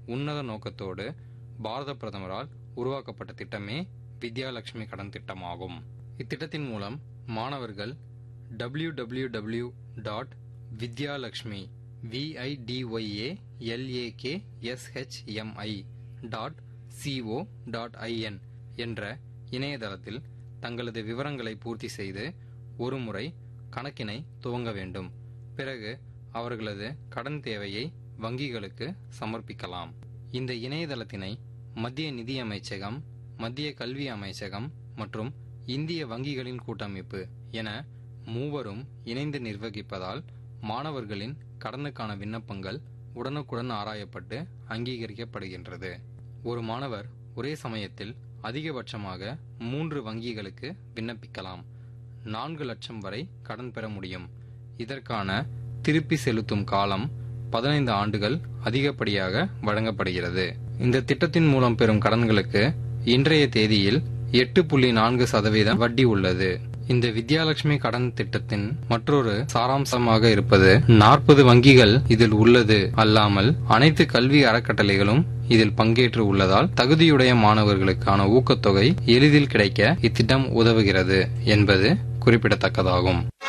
உன்னத நோக்கத்தோடு பாரத பிரதமரால் உருவாக்கப்பட்ட திட்டமே வித்யாலட்சுமி கடன் திட்டமாகும் இத்திட்டத்தின் மூலம் மாணவர்கள் W W W dot Vidyalakshmi V I D Y A L A K S H M I dot C O dot I N என்ற இணையதளத்தில் தங்களது விவரங்களை பூர்த்தி செய்து ஒரு முறை கணக்கினை துவங்க வேண்டும் பிறகு அவர்களது கடன் தேவையை வங்கிகளுக்கு சமர்ப்பிக்கலாம் இந்த இணையதளத்தினை மத்திய நிதி அமைச்சகம் மத்திய கல்வி அமைச்சகம் மற்றும் இந்திய வங்கிகளின் கூட்டமைப்பு என மூவரும் இணைந்து நிர்வகிப்பதால் மாணவர்களின் கடனுக்கான விண்ணப்பங்கள் உடனுக்குடன் ஆராயப்பட்டு அங்கீகரிக்கப்படுகின்றது ஒரு மாணவர் ஒரே சமயத்தில் அதிகபட்சமாக மூன்று வங்கிகளுக்கு விண்ணப்பிக்கலாம் நான்கு லட்சம் வரை கடன் பெற முடியும் இதற்கான திருப்பி செலுத்தும் காலம் பதினைந்து ஆண்டுகள் அதிகப்படியாக வழங்கப்படுகிறது இந்த திட்டத்தின் மூலம் பெறும் கடன்களுக்கு இன்றைய தேதியில் எட்டு புள்ளி நான்கு சதவீதம் வட்டி உள்ளது இந்த வித்யாலட்சுமி கடன் திட்டத்தின் மற்றொரு சாராம்சமாக இருப்பது நாற்பது வங்கிகள் இதில் உள்ளது அல்லாமல் அனைத்து கல்வி அறக்கட்டளைகளும் இதில் பங்கேற்று உள்ளதால் தகுதியுடைய மாணவர்களுக்கான ஊக்கத்தொகை எளிதில் கிடைக்க இத்திட்டம் உதவுகிறது என்பது குறிப்பிடத்தக்கதாகும்